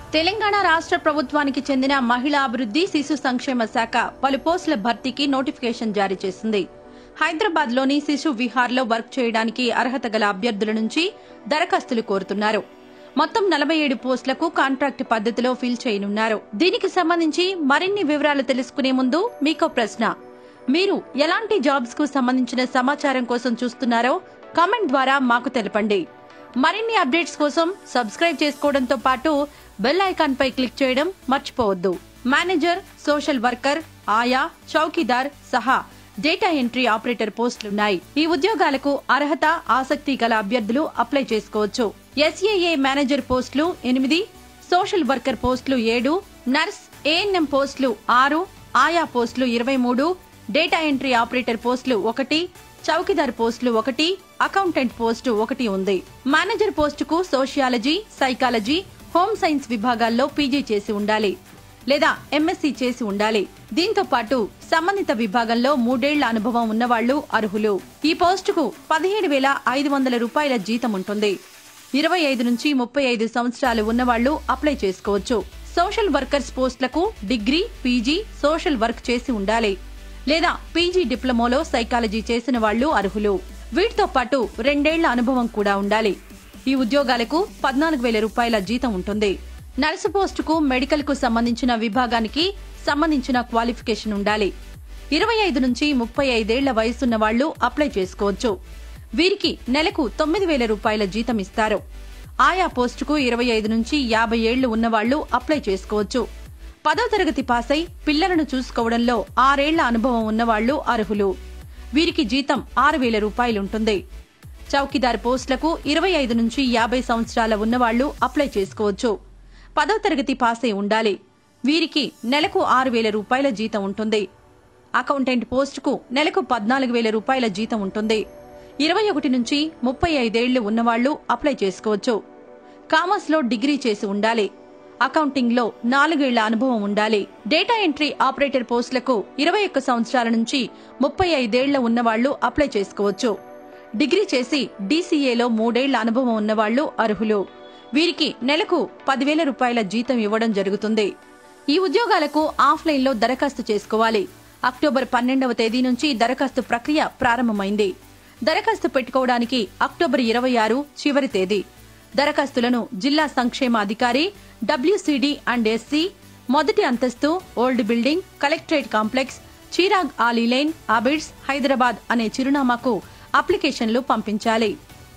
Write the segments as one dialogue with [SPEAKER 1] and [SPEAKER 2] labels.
[SPEAKER 1] తెలంగాణ రాష్ట్ర ప్రభుత్వానికి చెందిన మహిళా అభివృద్ధి శిశు సంక్షేమ శాఖ పలు పోస్టుల భర్తీకి నోటిఫికేషన్ జారీ చేసింది హైదరాబాద్ లోని శిశు విహార్లో వర్క్ చేయడానికి అర్హత గల అభ్యర్థుల నుంచి దరఖాస్తులు కోరుతున్నారు మొత్తం నలభై ఏడు పోస్టులకు కాంట్రాక్ట్ పద్ధతిలో ఫిల్ చేయనున్నారు దీనికి సంబంధించి మరిన్ని వివరాలు తెలుసుకునే ముందు మీకో ప్రశ్న మీరు ఎలాంటి జాబ్స్ కు సంబంధించిన సమాచారం కోసం చూస్తున్నారో కామెంట్ ద్వారా మాకు తెలపండి మరిన్ని అప్డేట్స్ కోసం సబ్స్క్రైబ్ చేసుకోవడంతో పాటు బెల్ ఐకాన్ పై క్లిక్ చేయడం మర్చిపోవద్దు మేనేజర్ సోషల్ వర్కర్ ఆయా చౌకీదార్ సహా డేటా ఎంట్రీ ఆపరేటర్ పోస్టులున్నాయి ఈ ఉద్యోగాలకు అర్హత ఆసక్తి గల అభ్యర్థులు అప్లై చేసుకోవచ్చు ఎస్ఏఏ మేనేజర్ పోస్టులు ఎనిమిది సోషల్ వర్కర్ పోస్టులు ఏడు నర్స్ ఏఎన్ఎం పోస్టులు ఆరు ఆయా పోస్టులు ఇరవై మూడు డేటా ఎంట్రీ ఆపరేటర్ పోస్టులు ఒకటి చౌకీదార్ పోస్టులు ఒకటి అకౌంటెంట్ పోస్టు ఒకటి ఉంది మేనేజర్ పోస్టుకు సోషియాలజీ సైకాలజీ హోమ్ సైన్స్ విభాగాల్లో పీజీ చేసి ఉండాలి లేదా ఎంఎస్సీ చేసి ఉండాలి దీంతో పాటు సంబంధిత విభాగంలో మూడేళ్ల అనుభవం ఉన్నవాళ్లు అర్హులు ఈ పోస్టుకు పదిహేడు వేల ఐదు వందల రూపాయల జీతం ఉంటుంది ఇరవై ఐదు నుంచి ముప్పై ఐదు సంవత్సరాలు ఉన్నవాళ్లు అప్లై చేసుకోవచ్చు సోషల్ వర్కర్స్ పోస్టులకు డిగ్రీ పీజీ సోషల్ వర్క్ చేసి ఉండాలి లేదా పీజీ డిప్లొమాలో సైకాలజీ చేసిన వాళ్లు అర్హులు వీటితో పాటు రెండేళ్ల అనుభవం కూడా ఉండాలి ఈ ఉద్యోగాలకు పద్నాలుగు వేల రూపాయల జీతం ఉంటుంది నర్సు పోస్టుకు మెడికల్ కు సంబంధించిన విభాగానికి సంబంధించిన క్వాలిఫికేషన్ ఉండాలి ఇరవై ఐదు నుంచి ముప్పై ఐదేళ్ల వయసున్న వాళ్లు అప్లై చేసుకోవచ్చు వీరికి నెలకు తొమ్మిది వేల రూపాయల జీతం ఇస్తారు ఆయా పోస్టుకు ఇరవై ఐదు నుంచి యాభై ఏళ్లు ఉన్నవాళ్లు అప్లై చేసుకోవచ్చు పదో తరగతి పాసై పిల్లలను చూసుకోవడంలో ఆరేళ్ల అనుభవం ఉన్నవాళ్లు అర్హులు వీరికి జీతం ఆరు వేల రూపాయలుంటుంది చౌకీదార్ పోస్టులకు ఇరవై ఐదు నుంచి యాభై సంవత్సరాల ఉన్నవాళ్లు అప్లై చేసుకోవచ్చు పదో తరగతి పాసై ఉండాలి వీరికి నెలకు ఆరు వేల రూపాయల జీతం ఉంటుంది అకౌంటెంట్ పోస్టుకు నెలకు పద్నాలుగు వేల రూపాయల జీతం ఉంటుంది ఇరవై ఒకటి నుంచి ముప్పై ఐదేళ్లు ఉన్నవాళ్లు అప్లై చేసుకోవచ్చు కామర్స్ లో డిగ్రీ చేసి ఉండాలి అకౌంటింగ్ లో నాలుగేళ్ల అనుభవం ఉండాలి డేటా ఎంట్రీ ఆపరేటర్ పోస్టులకు ఇరవై ఒక్క సంవత్సరాల నుంచి ముప్పై ఐదేళ్ల ఉన్నవాళ్లు అప్లై చేసుకోవచ్చు డిగ్రీ చేసి డీసీఏలో మూడేళ్ల అనుభవం ఉన్నవాళ్లు అర్హులు వీరికి నెలకు పదివేల రూపాయల జీతం ఇవ్వడం జరుగుతుంది ఈ ఉద్యోగాలకు ఆఫ్లైన్ లో దరఖాస్తు చేసుకోవాలి అక్టోబర్ పన్నెండవ తేదీ నుంచి దరఖాస్తు ప్రక్రియ ప్రారంభమైంది దరఖాస్తు పెట్టుకోవడానికి అక్టోబర్ ఇరవై ఆరు చివరి తేదీ దరఖాస్తులను జిల్లా సంక్షేమ అధికారి డబ్ల్యూసీడీ అండ్ ఎస్సీ మొదటి అంతస్తు old building collectorate complex Chirag Ali lane Abids Hyderabad అనే చిరునామాకు అప్లికేషన్లు పంపించాలి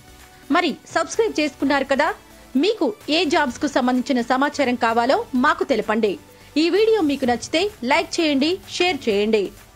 [SPEAKER 1] మరి సబ్స్క్రైబ్ చేసుకున్నారు కదా మీకు ఏ జాబ్స్ కు సంబంధించిన సమాచారం కావాలో మాకు తెలపండి ఈ వీడియో మీకు నచ్చితే లైక్ చేయండి షేర్ చేయండి